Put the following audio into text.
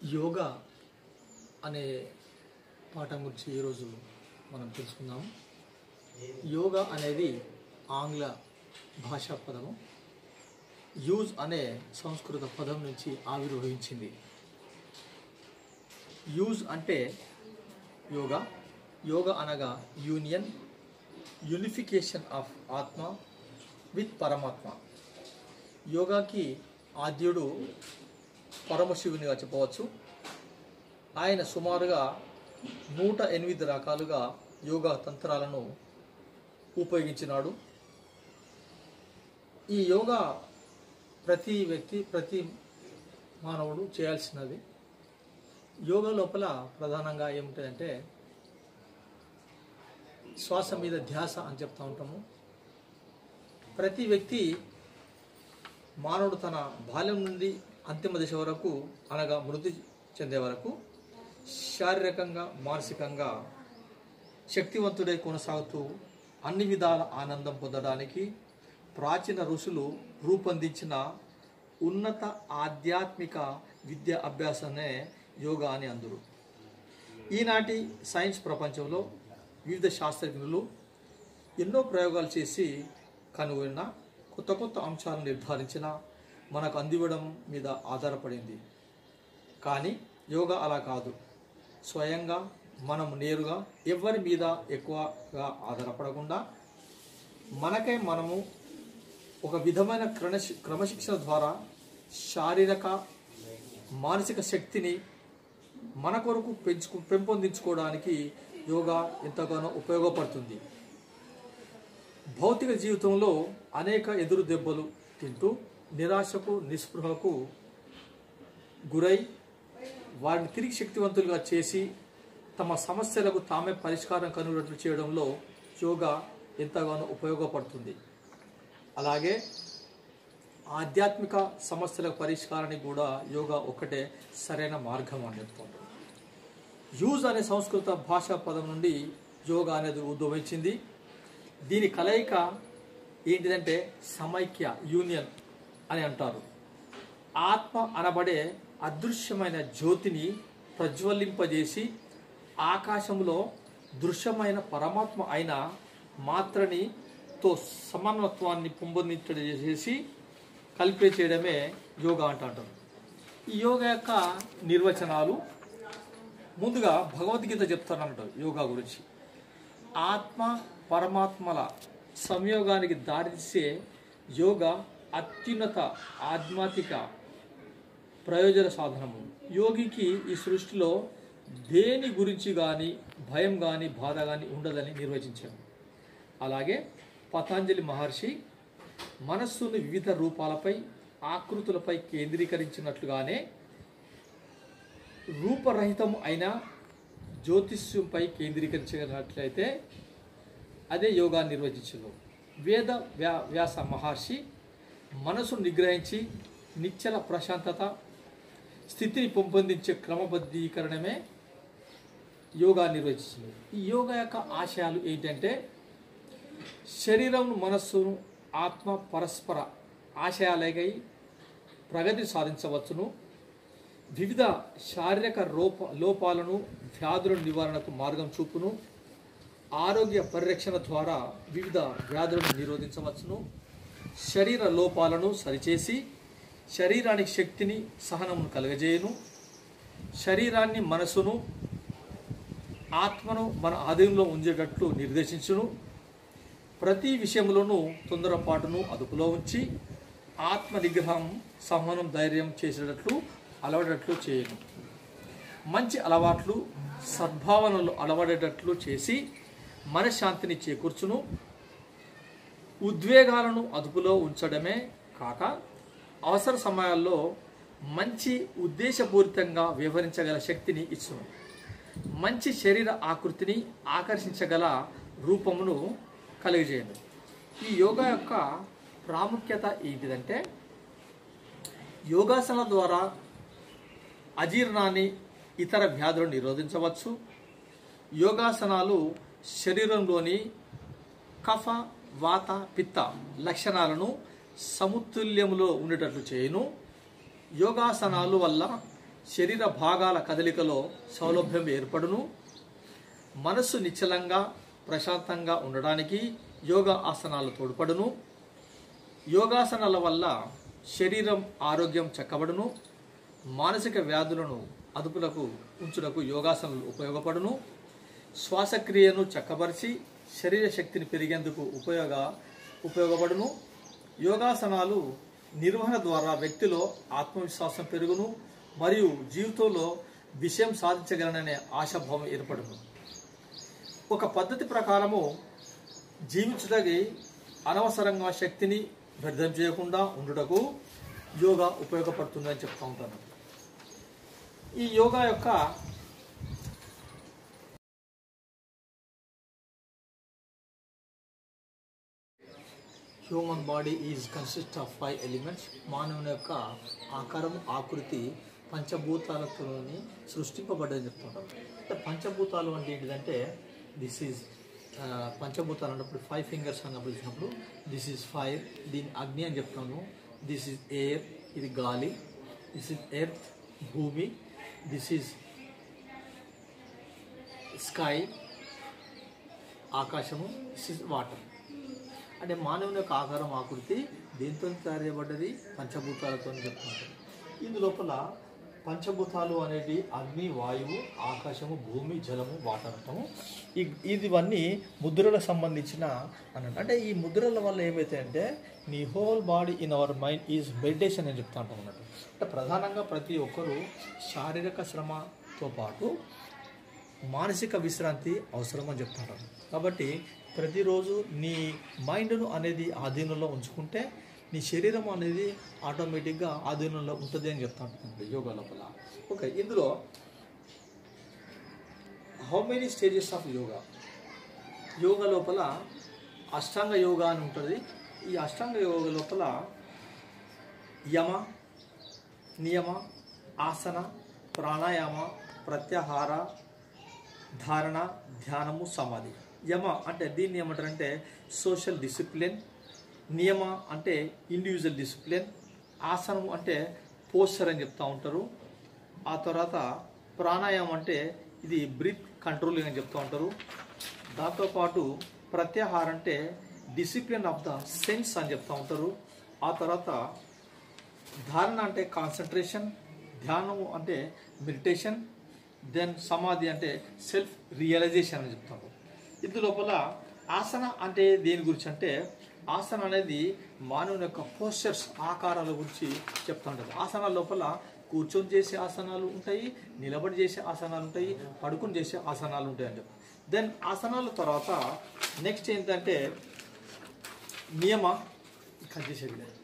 యోగా అనే పాఠం గురించి ఈరోజు మనం తెలుసుకుందాం యోగా అనేది ఆంగ్ల భాషా పదము యూజ్ అనే సంస్కృత పదం నుంచి ఆవిర్భవించింది యూజ్ అంటే యోగా యోగా అనగా యూనియన్ యూనిఫికేషన్ ఆఫ్ ఆత్మ విత్ పరమాత్మ యోగాకి ఆద్యుడు పరమశివునిగా చెప్పవచ్చు ఆయన సుమారుగా నూట ఎనిమిది రకాలుగా యోగా తంత్రాలను ఉపయోగించినాడు ఈ యోగా ప్రతి వ్యక్తి ప్రతి మానవుడు చేయాల్సినది యోగా లోపల ప్రధానంగా ఏముంటుందంటే శ్వాస మీద ధ్యాస అని చెప్తూ ఉంటాము ప్రతి వ్యక్తి మానవుడు తన బాల్యం నుండి అంతిమ దశ వరకు అనగా మృతి చెందే వరకు శారీరకంగా మానసికంగా శక్తివంతుడై కొనసాగుతూ అన్ని విధాల ఆనందం పొందడానికి ప్రాచీన ఋషులు రూపొందించిన ఉన్నత ఆధ్యాత్మిక విద్య అభ్యాసనే యోగా అని అందరు ఈనాటి సైన్స్ ప్రపంచంలో వివిధ శాస్త్రజ్ఞులు ఎన్నో ప్రయోగాలు చేసి కనుగొన్న కొత్త కొత్త అంశాలను నిర్ధారించిన మనకు అందివ్వడం మీద ఆధారపడింది కానీ యోగా అలా కాదు స్వయంగా మనం నేరుగా ఎవరి మీద ఎక్కువగా ఆధారపడకుండా మనకై మనము ఒక విధమైన క్రమశి క్రమశిక్షణ ద్వారా శారీరక మానసిక శక్తిని మన కొరకు పెంచుకు పెంపొందించుకోవడానికి యోగా ఎంతగానో ఉపయోగపడుతుంది భౌతిక జీవితంలో అనేక ఎదురు దెబ్బలు తింటూ నిరాశకు నిస్పృహకు గురై వారిని తిరిగి శక్తివంతులుగా చేసి తమ సమస్యలకు తామే పరిష్కారం కనుగొన్నట్లు చేయడంలో యోగా ఎంతగానో ఉపయోగపడుతుంది అలాగే ఆధ్యాత్మిక సమస్యల పరిష్కారానికి కూడా యోగా ఒక్కటే సరైన మార్గం అని చెప్తుంటారు యూజ్ అనే సంస్కృత భాషా పదం నుండి యోగా అనేది ఉద్భవించింది దీని కలయిక ఏంటిదంటే సమైక్య యూనియన్ అని అంటారు ఆత్మ అనబడే అదృశ్యమైన జ్యోతిని ప్రజ్వలింపజేసి ఆకాశంలో దృశ్యమైన పరమాత్మ అయిన మాత్రని తో సమన్వత్వాన్ని పెంపొందించేసి కలిపే చేయడమే యోగా అంటారు ఈ యోగా యొక్క నిర్వచనాలు ముందుగా భగవద్గీత చెప్తానంటారు యోగా గురించి ఆత్మ పరమాత్మల సంయోగానికి దారితీసే యోగా అత్యున్నత ఆధ్యాత్మిక ప్రయోజన సాధనము యోగికి ఈ సృష్టిలో దేని గురించి కానీ భయం కానీ బాధ కానీ ఉండదని నిర్వచించారు అలాగే పతాంజలి మహర్షి మనస్సును వివిధ రూపాలపై ఆకృతులపై కేంద్రీకరించినట్లుగానే రూపరహితం అయిన జ్యోతిష్యంపై కేంద్రీకరించినట్లయితే అదే యోగా నిర్వచించను వేద వ్యా వ్యాస మహర్షి మనసును నిగ్రహించి నిశ్చల ప్రశాంతత స్థితిని పెంపొందించే క్రమబద్ధీకరణమే యోగా నిర్వచించింది ఈ యోగా యొక్క ఆశయాలు ఏంటంటే శరీరం మనస్సును ఆత్మ పరస్పర ఆశయాలకై ప్రగతి సాధించవచ్చును వివిధ శారీరక రూప లోపాలను వ్యాధుల నివారణకు మార్గం చూపును ఆరోగ్య పరిరక్షణ ద్వారా వివిధ వ్యాధులను నిరోధించవచ్చును శరీర లోపాలను సరిచేసి శరీరానికి శక్తిని సహనమును కలగజేయును శరీరాన్ని మనసును ఆత్మను మన ఆధీనంలో ఉంచేటట్లు నిర్దేశించును ప్రతి విషయంలోనూ తొందరపాటును అదుపులో ఉంచి ఆత్మ నిగ్రహం సంహనం ధైర్యం చేసేటట్లు అలవడట్లు చేయను మంచి అలవాట్లు సద్భావనలు అలవడేటట్లు చేసి మనశ్శాంతిని చేకూర్చును ఉద్వేగాలను అదుపులో ఉంచడమే కాక అవసర సమయాల్లో మంచి ఉద్దేశపూరితంగా వ్యవహరించగల శక్తిని ఇచ్చును మంచి శరీర ఆకృతిని ఆకర్షించగల రూపమును కలిగజేయను ఈ యోగా యొక్క ప్రాముఖ్యత ఏంటిదంటే యోగాసన ద్వారా అజీర్ణాన్ని ఇతర వ్యాధులను నిరోధించవచ్చు యోగాసనాలు శరీరంలోని కఫ వాత పిత్త లక్షణాలను సమతుల్యములో ఉండేటట్లు చేయును యోగాసనాలు వల్ల శరీర భాగాల కదలికలో సౌలభ్యం ఏర్పడును మనస్సు నిశ్చలంగా ప్రశాంతంగా ఉండడానికి యోగా ఆసనాలు తోడ్పడును యోగాసనాల వల్ల శరీరం ఆరోగ్యం చక్కబడును మానసిక వ్యాధులను అదుపులకు ఉంచుటకు యోగాసనాలు ఉపయోగపడును శ్వాసక్రియను చక్కబరిచి శరీర శక్తిని పెరిగేందుకు ఉపయోగ ఉపయోగపడును యోగాసనాలు నిర్వహణ ద్వారా వ్యక్తిలో ఆత్మవిశ్వాసం పెరుగును మరియు జీవితంలో విషయం సాధించగలననే ఆశాభావం ఏర్పడును ఒక పద్ధతి ప్రకారము జీవించదగి అనవసరంగా శక్తిని వ్యర్థం చేయకుండా ఉండుటకు యోగా ఉపయోగపడుతుందని చెప్తా ఉంటాను ఈ యోగా యొక్క human body is consist of five elements మానవుని యొక్క ఆకారం ఆకృతి పంచభూతాలతోని సృష్టింపబడ్డదని చెప్తుంటాం అంటే పంచభూతాలు అంటే ఏంటిదంటే దిస్ ఈజ్ పంచభూతాలు అన్నప్పుడు ఫైవ్ ఫింగర్స్ అన్నప్పుడు ఇచ్చినప్పుడు దిస్ ఈజ్ ఫైర్ దీని అగ్ని అని చెప్తాను దిస్ ఈజ్ ఎయిర్ ఇది గాలి దిస్ ఈజ్ ఎర్త్ భూమి దిస్ ఈజ్ స్కై ఆకాశము దిస్ ఈజ్ వాటర్ అంటే మానవుని యొక్క ఆకారం ఆకృతి దేంతో తయారు చేయబడ్డది పంచభూతాలతో చెప్తుంటారు ఇందు లోపల పంచభూతాలు అనేటి అగ్ని వాయువు ఆకాశము భూమి జలము వాటర్ అంటాము ఈ- ఇదివన్నీ ముద్రలకు సంబంధించిన అన్నట్టు అంటే ఈ ముద్రల వల్ల ఏమైతాయంటే నీ whole body in our mind is meditation అని చెప్తా ఉంటాం అన్నట్టు అంటే ప్రధానంగా ప్రతి ఒక్కరూ శారీరక శ్రమతో పాటు మానసిక విశ్రాంతి అవసరం అని చెప్తారు కాబట్టి ప్రతిరోజు నీ మైండ్ను అనేది ఆధీనంలో ఉంచుకుంటే నీ శరీరం అనేది ఆటోమేటిక్గా ఆధీనంలో ఉంటుంది అని చెప్తా ఉంటుంది యోగా లోపల ఓకే ఇందులో how many stages of yoga yoga లోపల అష్టాంగ యోగా అని ఉంటుంది ఈ అష్టాంగ యోగా లోపల యమ నియమ ఆసన ప్రాణాయామ ప్రత్యాహార ధారణ ధ్యానము సమాధి యమ అంటే దీన్ని ఏమంటారంటే సోషల్ డిసిప్లిన్ నియమ అంటే ఇండివిజువల్ డిసిప్లిన్ ఆసనం అంటే పోస్చర్ అని చెప్తా ఉంటారు ఆ తర్వాత ప్రాణాయామం అంటే ఇది బ్రీత్ కంట్రోలింగ్ అని చెప్తూ ఉంటారు దాంతోపాటు ప్రత్యాహారం అంటే డిసిప్లిన్ ఆఫ్ ద సెన్స్ అని చెప్తా ఉంటారు ఆ తర్వాత ధారణ అంటే కాన్సన్ట్రేషన్ ధ్యానము అంటే మెడిటేషన్ దెన్ సమాధి అంటే సెల్ఫ్ రియలైజేషన్ అని చెప్తాము ఇందు లోపల ఆసన అంటే దేని గురించి అంటే ఆసన అనేది మానవుని యొక్క పోస్చర్స్ ఆకారాల గురించి చెప్తా ఉంటుంది ఆసనాల లోపల కూర్చొని చేసే ఆసనాలు ఉంటాయి నిలబడి చేసే ఆసనాలు ఉంటాయి పడుకుని చేసే ఆసనాలు ఉంటాయి అని చెప్పి దెన్ ఆసనాల తర్వాత నెక్స్ట్ ఏంటంటే నియమ కట్ చేసేది